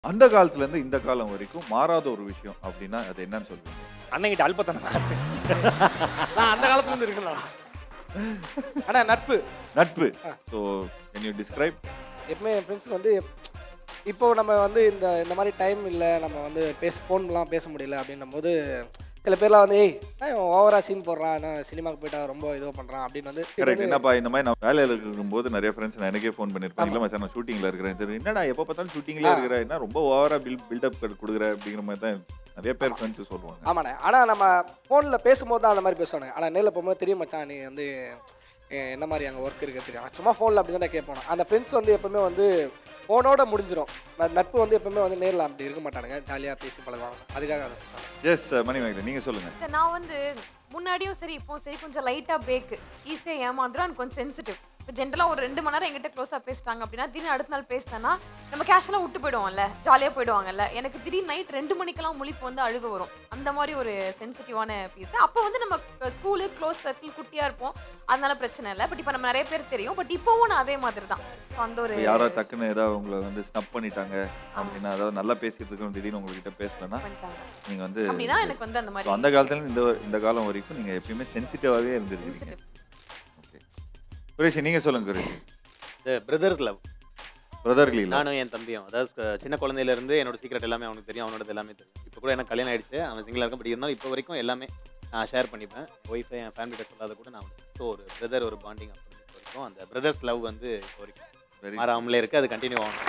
அந்த காலத்துல இருந்து இந்த காலம் வரைக்கும் மாறாத ஒரு விஷயம் அப்படின்னா அது என்னன்னு சொல்லுவீங்க அண்ணங்கிட்ட அல்பத்தனம் நான் அந்த காலத்துல இருந்து இருக்கலாம் ஆனா நட்பு நட்பு ஸோ கேன் யூ டிஸ்கிரைப் எப்பவுமே என் ஃப்ரெண்ட்ஸுக்கு வந்து எப்- இப்போ நம்ம வந்து இந்த இந்த மாதிரி டைம் இல்லை நம்ம வந்து பேச ஃபோன்லாம் பேச முடியல அப்படின்னும் போது சில பேர்லாம் வந்து ஏய் ஓவரா சீன் போடுறான் நான் சினிமாக்கு போயிட்டா ரொம்ப இதுவாக பண்ணுறான் அப்படின்னு வந்து கரெக்ட் என்னப்பா இந்த மாதிரி நான் வேலையில இருக்கும்போது நிறைய ஃப்ரெண்ட்ஸ் எனக்கே ஃபோன் பண்ணிருப்பாங்க இல்ல மச்சான் நான் ஷூட்டிங்ல இருக்கிறேன் சரி என்னடா எப்போ பார்த்தாலும் ஷூட்டிங்ல இருக்கிற என்ன ரொம்ப ஓவரா பில் பில்டப் கொடுக்குற அப்படிங்கிற மாதிரி தான் நிறைய பேர் ஃப்ரெண்ட்ஸ் சொல்லுவாங்க ஆமாண்ணே ஆனால் நம்ம ஃபோனில் பேசும்போது தான் அந்த மாதிரி பேசுவாங்க ஆனால் நேரில் போகும்போது தெரியும் மச்சான் நீ வந்து எ- என்ன மாதிரி அங்கே ஒர்க் இருக்கு தெரியும் சும்மா ஃபோனில் அப்படி தான் கேட்போம் அந்த ஃப்ரெண்ட்ஸ் வந்து எப்பவுமே வந்து ஃபோனோட முடிஞ்சிடும் ந- நட்பு வந்து எப்பவுமே வந்து நேரில் அப்படி இருக்க மாட்டானுங்க ஜாலியாக பேசி பழகுவாங்க அதுக்காக அதை சொல்றேன். எஸ் மணிமேகலை நீங்க சொல்லுங்க சார் நான் வந்து முன்னாடியும் சரி இப்போ சரி கொஞ்சம் லைட்டாக பேக்கு ஈஸியாக ஏமாந்துரும் அண்ட் கொஞ்சம் சென்சிட்டிவ் இப்போ ஜென்ரலாக ஒரு ரெண்டு மணி நேரம் எங்கிட்ட க்ளோஸாக பேசிட்டாங்க அப்படின்னா திடீர்னு அடுத்த நாள் பேசினேன்னா நம்ம கேஷுவலாக விட்டு போயிடுவோம்ல ஜாலியாக போயிடுவாங்கல்ல எனக்கு திடீர்னு நைட் ரெண்டு மணிக்கெல்லாம் முழிப்பு வந்து அழுக வரும் அந்த மாதிரி ஒரு சென்சிட்டிவான பீஸ் அப்போ வந்து நம்ம ஸ்கூலு க்ளோஸ் சர்க்கிள் குட்டியாக இருப்போம் அதனால பிரச்சனை இல்லை பட் இப்போ நம்ம நிறைய பேர் தெரியும் பட் இப்போவும் நான் அதே மாதிரி தான் ஸோ அந்த ஒரு இப்ப யாரோ டக்குன்னு ஏதாவது உங்களை வந்து ஸ்னப் பண்ணிட்டாங்க அப்படின்னா அதாவது நல்லா பேசிட்டு இருக்கோம் திடீர்னு உங்ககிட்ட பேசலன்னா பண்ணிட்டாங்க நீங்க வந்து அப்படின்னா எனக்கு வந்து அந்த so மாதிரி அந்த காலத்துல இருந்து இந்த இந்த காலம் வரைக்கும் நீங்க எப்பயுமே சென்சிட்டிவாவே இருந்திருக்கீங்க sensitive. ஓகே குரேஷி நீங்க சொல்லுங்க குரேஷி இந்த பிரதர்ஸ் லவ் பிரதர்களி இல்ல நானும் என் தம்பியும் அதாவது க- சின்ன குழந்தையில இருந்து என்னோட சீக்ரெட் எல்லாமே அவனுக்கு தெரியும் அவனோட எல்லாமே தெரியும் இப்போ கூட எனக்கு கல்யாணம் ஆயிடுச்சு அவன் சிங்கிளாக இருக்க பட் இருந்தாலும் இப்போ வரைக்கும் எல்லாமே நான் ஷேர் பண்ணிப்பேன் ஒய்ஃபை என் ஃபேமிலிட்ட சொல்லாத கூட நான் ஸோ ஒரு பிரதர் ஒரு பாண்டிங் அப்படி இப்போ வரைக்கும் அந்த பிரதர்ஸ் லவ் வந்து இப்போ வரைக்கும் Very மாறாமலே இருக்கு அது கண்டினியூ ஆகணும்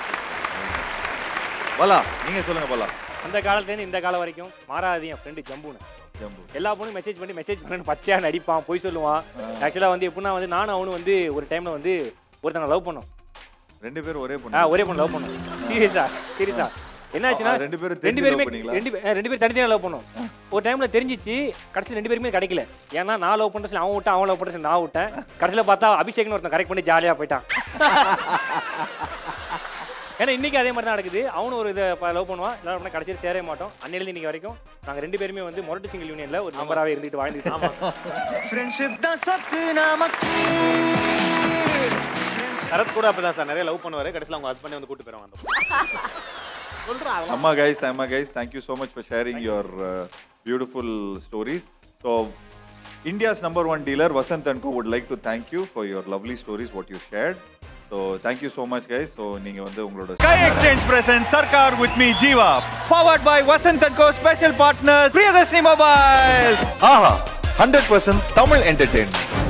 பலா நீங்க சொல்லுங்க பலா அந்த காலத்துலேருந்து இந்த காலம் வரைக்கும் மாறாது என் ஃப்ரெண்டு ஜம்புன்னு ஜம்பு எல்லா பொண்ணும் மெசேஜ் பண்ணி மெசேஜ் பண்ணு பச்சையாக நடிப்பான் பொய் சொல்லுவான் ஆக்சுவலாக வந்து எப்படின்னா வந்து நானும் அவனும் வந்து ஒரு டைமில் வந்து ஒருத்தங்க லவ் பண்ணோம் ரெண்டு பேரும் ஒரே ஆ பொண்ணு ஒரே பொண்ணு லவ் பண்ணோம் சீரியஸா சீரியஸா என்னாச்சுன்னா ஆ, ரெண்டு பேரும் ரெண்டு தெரிஞ்சு பேருமே love பண்ணீங்களா? ரெண்டு பே- ரெண்டு பேரும் தனித்தனியாக லவ் பண்ணோம் ஒரு டைமில் தெரிஞ்சிச்சு கடைசியில் ரெண்டு பேருமே கிடைக்கல ஏன்னா நான் லவ் பண்ணுற சொல்லி அவன் விட்டான் அவன் லவ் பண்ணுற சொல்லி நான் விட்டேன் கடைசியில் பார்த்தா அபிஷேக்னு ஒருத்தன் கரெக்ட் பண்ணி ஜாலியாக போயிட்டான் ஏன்னா இன்னைக்கு அதே மாதிரி தான் நடக்குது அவனும் ஒரு இதை லவ் பண்ணுவான் எல்லாரும் பண்ணா கடைசியில் சேரவே மாட்டோம் அன்னிலேருந்து இன்னைக்கு வரைக்கும் நாங்கள் ரெண்டு பேருமே வந்து மொரட்டு சிங்கிள் யூனியனில் ஒரு நம்பராகவே இருந்துட்டு வாழ்ந்துட்டு இருக்கோம் ஃப்ரெண்ட்ஷிப் தான் சத்து நமக்கு சரத் கூட அப்பதான் சார் நிறைய லவ் பண்ணுவாரு கடைசியில் அவங்க ஹஸ்பண்டே வந்து கூட்டு போயிருவாங்க அந்த சொல்கிறான் Amma guys, Amma guys, thank you so much for sharing your uh, beautiful stories. So, India's number one dealer, Vasant and Co, would like to thank you for your lovely stories, what you shared. So, thank you so much, guys. So, நீங்க வந்து உங்களோட Sky Exchange presents Sarkar with me Jiva. Powered by Vasant and Co special partners Priyadashini Mobiles. ஆஹா hundred percent Tamil entertainment